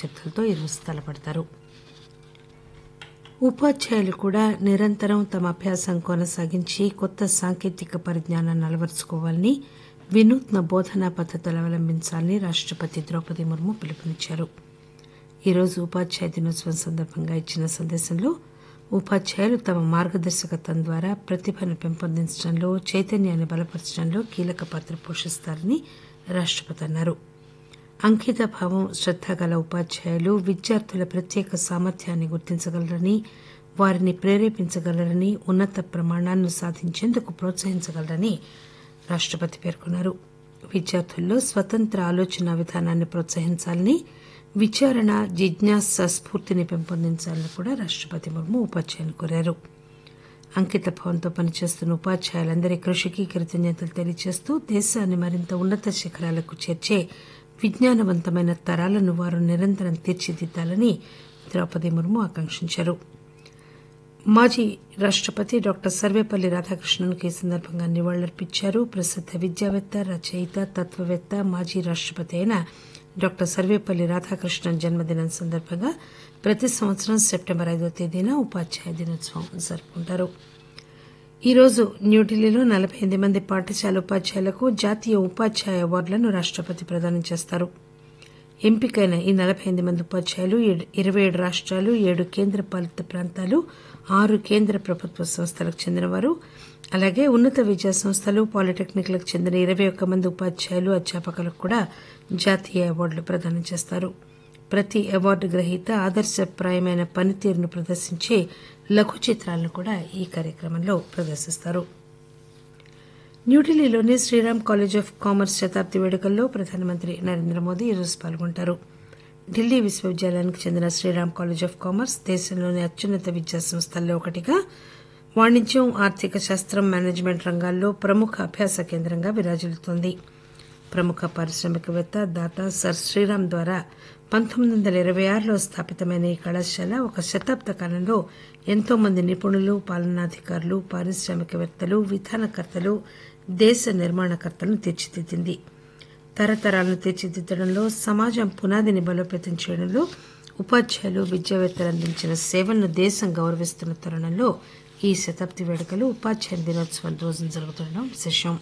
ప్రత్యర్థులతో ఈరోజు తలపడతారు ఉపాధ్యాయులు కూడా నిరంతరం తమ అభ్యాసం కొనసాగించి కొత్త సాంకేతిక పరిజ్ఞానాన్ని అలవరుచుకోవాలని వినూత్న బోధనా పద్దతులు అవలంబించాలని రాష్టపతి ద్రౌపది ముర్ము పిలుపునిచ్చారు ఈరోజు ఉపాధ్యాయ దినోత్సవం సందర్భంగా ఇచ్చిన సందేశంలో ఉపాధ్యాయులు తమ మార్గదర్శకత్వం ద్వారా ప్రతిభను పెంపొందించడంలో చైతన్యాన్ని బలపరచడంలో కీలక పాత్ర పోషిస్తారని రాష్టపతి అన్నారు అంకిత భావం శ్రద్ద గల ఉపాధ్యాయులు విద్యార్థుల ప్రత్యేక సామర్థ్యాన్ని గుర్తించగలరని వారిని ప్రేరేపించగలరని ఉన్నత ప్రమాణాలను సాధించేందుకు ప్రోత్సహించగలరని రాష్టపతి పేర్కొన్నారు విద్యార్థుల్లో స్వతంత్ర ఆలోచన విధానాన్ని ప్రోత్సహించాలని విచారణ జిజ్ఞాస స్ఫూర్తిని పెంపొందించాలని కూడా రాష్టపతి ముర్ము ఉపాధ్యాయులు కోరారు అంకిత భావంతో పనిచేస్తున్న ఉపాధ్యాయులందరి కృషికి కృతజ్ఞతలు తెలియజేస్తూ దేశాన్ని మరింత ఉన్నత శిఖరాలకు చేర్చే విజ్ఞానవంతమైన తరాలను వారు నిరంతరం తీర్చిదిద్దాలని ద్రౌపది ముర్ము ఆకాంక్షించారు మాజీ రాష్టపతి డాక్టర్ సర్వేపల్లి రాధాకృష్ణన్కు ఈ సందర్భంగా నివాళులర్పించారు ప్రసిద్ద విద్యావేత్త రచయిత తత్వవేత్త మాజీ రాష్టపతి అయిన డాక్టర్ సర్వేపల్లి రాధాకృష్ణన్ జన్మదినం సందర్భంగా ప్రతి సంవత్సరం సెప్టెంబర్ ఐదో తేదీన ఉపాధ్యాయ దినోత్సవం జరుపుకుంటారు ఈరోజు న్యూఢిల్లీలో నలబై ఎనిమిది మంది పాఠశాల ఉపాధ్యాయులకు జాతీయ ఉపాధ్యాయ అవార్డులను రాష్టపతి ప్రదానం చేస్తారు ఎంపికైన ఈ నలబై ఎనిమిది మంది ఉపాధ్యాయులు ఇరవై ఏడు రాష్టాలు ఏడు కేంద్ర పాలిత ప్రాంతాలు ఆరు కేంద్ర ప్రభుత్వ సంస్థలకు చెందినవారు అలాగే ఉన్నత విద్యా సంస్థలు పాలిటెక్నిక్లకు చెందిన ఇరవై ఒక్క మంది ఉపాధ్యాయులు అధ్యాపకులకు కూడా జాతీయ అవార్డులు ప్రదానం చేస్తారు ప్రతి అవార్డు గ్రహీత ఆదర్శప్రాయమైన పనితీరును ప్రదర్శించే లఘు చిత్రాలను కూడా ఈ కార్యక్రమంలో ప్రదర్శిస్తారు న్యూఢిల్లీలోని శ్రీరామ్ కాలేజ్ ఆఫ్ కామర్స్ శతాబ్ది వేడుకల్లో ప్రధానమంత్రి నరేంద్ర మోదీ ఈరోజు పాల్గొంటారు ఢిల్లీ విశ్వవిద్యాలయానికి చెందిన శ్రీరామ్ కాలేజ్ ఆఫ్ కామర్స్ దేశంలోని అత్యున్నత విద్యా సంస్థల్లో ఒకటిగా వాణిజ్యం ఆర్థిక శాస్త్రం మేనేజ్మెంట్ రంగాల్లో ప్రముఖ అభ్యాస కేంద్రంగా విరాజిల్లుతోంది ప్రముఖ పారిశ్రామికవేత్త దాత సర్ శ్రీరామ్ ద్వారా పంతొమ్మిది వందల ఇరవై ఆరులో స్థాపితమైన ఈ కళాశాల ఒక శతాబ్ద కాలంలో ఎంతో మంది నిపుణులు పాలనాధికారులు పారిశ్రామికవేత్తలు విధానకర్తలు దేశ నిర్మాణకర్తలను తీర్చిదిద్దింది తరతరాలను తీర్చిదిద్దడంలో సమాజం పునాదిని బలోపేతం చేయడంలో ఉపాధ్యాయులు విద్యావేత్తలు అందించిన సేవలను దేశం గౌరవిస్తున్న తరుణంలో ఈ శతాబ్ది వేడుకలు ఉపాధ్యాయ దినోత్సవం రోజున జరుగుతుండడం విశేషం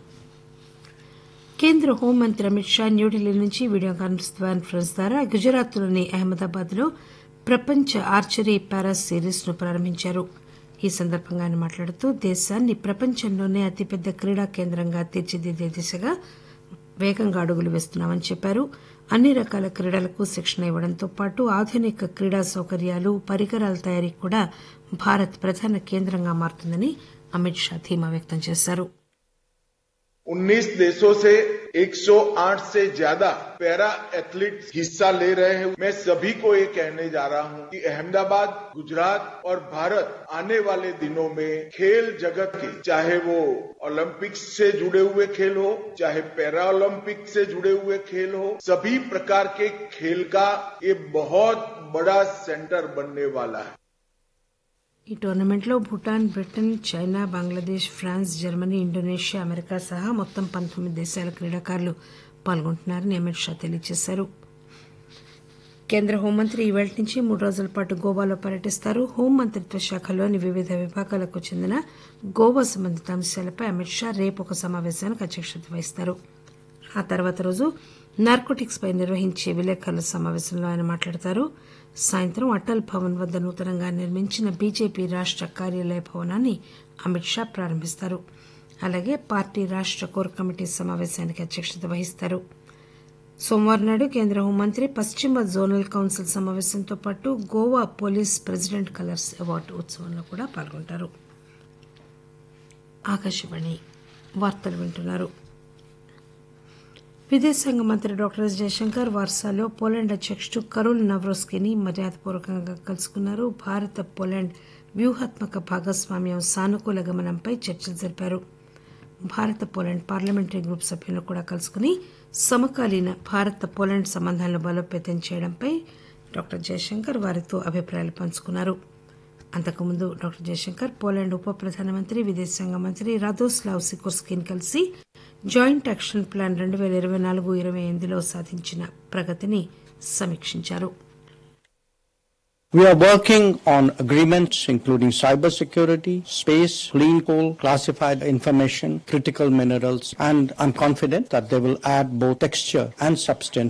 కేంద్ర హోంమంత్రి అమిత్ షా న్యూఢిల్లీ నుంచి వీడియో కాన్ఫరెన్స్ ద్వారా గుజరాత్లోని అహ్మదాబాద్ లో ప్రపంచ ఆర్చరీ పారా సిరీస్ ను ప్రారంభించారు ఈ సందర్భంగా ఆయన మాట్లాడుతూ దేశాన్ని ప్రపంచంలోనే అతిపెద్ద క్రీడా కేంద్రంగా తీర్చిదిద్దే దిశగా వేగంగా అడుగులు వేస్తున్నామని చెప్పారు అన్ని రకాల క్రీడలకు శిక్షణ ఇవ్వడంతో పాటు ఆధునిక క్రీడా సౌకర్యాలు పరికరాల తయారీకి కూడా భారత్ ప్రధాన కేంద్రంగా మారుతుందని అమిత్ షా ధీమా వ్యక్తం చేశారు 19 देशों से 108 से ज्यादा पैरा एथलीट्स हिस्सा ले रहे हैं मैं सभी को ये कहने जा रहा हूं कि अहमदाबाद गुजरात और भारत आने वाले दिनों में खेल जगत के चाहे वो ओलंपिक्स से जुड़े हुए खेल हो चाहे पैरा ओलंपिक से जुड़े हुए खेल हो सभी प्रकार के खेल का ये बहुत बड़ा सेंटर बनने वाला है ఈ టోర్నమెంట్లో Bhutan Britain China Bangladesh France Germany Indonesia America సహా మొత్తం పంతొమ్మిది దేశాల క్రీడాకారులు పాల్గొంటున్నారని అమిత్ షా తెలియజేశారు కేంద్ర హోంమంత్రి ఈవేళ నుంచి మూడు రోజుల పాటు గోవాలో పర్యటిస్తారు హోంమంత్రిత్వ శాఖలోని వివిధ విభాగాలకు చెందిన గోవా సంబంధిత అంశాలపై అమిత్ షా రేపు ఒక సమావేశానికి అధ్యక్షత వహిస్తారు ఆ తర్వాత రోజు నార్కోటిక్స్ పై నిర్వహించే విలేకరుల సమావేశంలో ఆయన మాట్లాడతారు సాయంత్రం అటల్ భవన్ వద్ద నూతనంగా నిర్మించిన బీజేపీ రాష్ట కార్యాలయ భవనాన్ని అమిత్ షా ప్రారంభిస్తారు అలాగే పార్టీ రాష్ట కోర్ కమిటీ సమావేశానికి అధ్యక్షత వహిస్తారు సోమవారం నాడు కేంద్ర హోంమంత్రి పశ్చిమ జోనల్ కౌన్సిల్ సమావేశంతో పాటు Goa police president colours award ఉత్సవంలో కూడా పాల్గొంటారు ఆకాశవాణి వార్తలు వింటున్నారు విదేశాంగ మంత్రి డాక్టర్ ఎస్ జయశంకర్ వార్సాలో పోలాండ్ అధ్యక్షుడు కరోల్ నవ్రోస్కీని మర్యాదపూర్వకంగా కలుసుకున్నారు భారత పోలాండ్ వ్యూహాత్మక భాగస్వామ్యం సానుకూల గమనంపై చర్చలు జరిపారు భారత పోలాండ్ పార్లమెంటరీ గ్రూప్ సభ్యులను కూడా కలుసుకుని సమకాలీన భారత పోలాండ్ సంబంధాలను బలోపేతం చేయడంపై డాక్టర్ జయశంకర్ వారితో అభిప్రాయాలు పంచుకున్నారు అంతకుముందు డాక్టర్ జయశంకర్ పోలాండ్ ఉప ప్రధానమంత్రి విదేశాంగ మంత్రి రాదోస్లావ్ సికోర్స్కీని కలిసి జాయింట్ యాక్షన్ ప్లాన్ రెండు పేల ఇరవై నాలుగు ఇరవై ఎనిమిదిలో సాధించిన ప్రగతిని సమీక్షించారు We are working on agreements including cybersecurity, space, clean coal, classified information, critical minerals, and I'm confident that they will add both texture and substance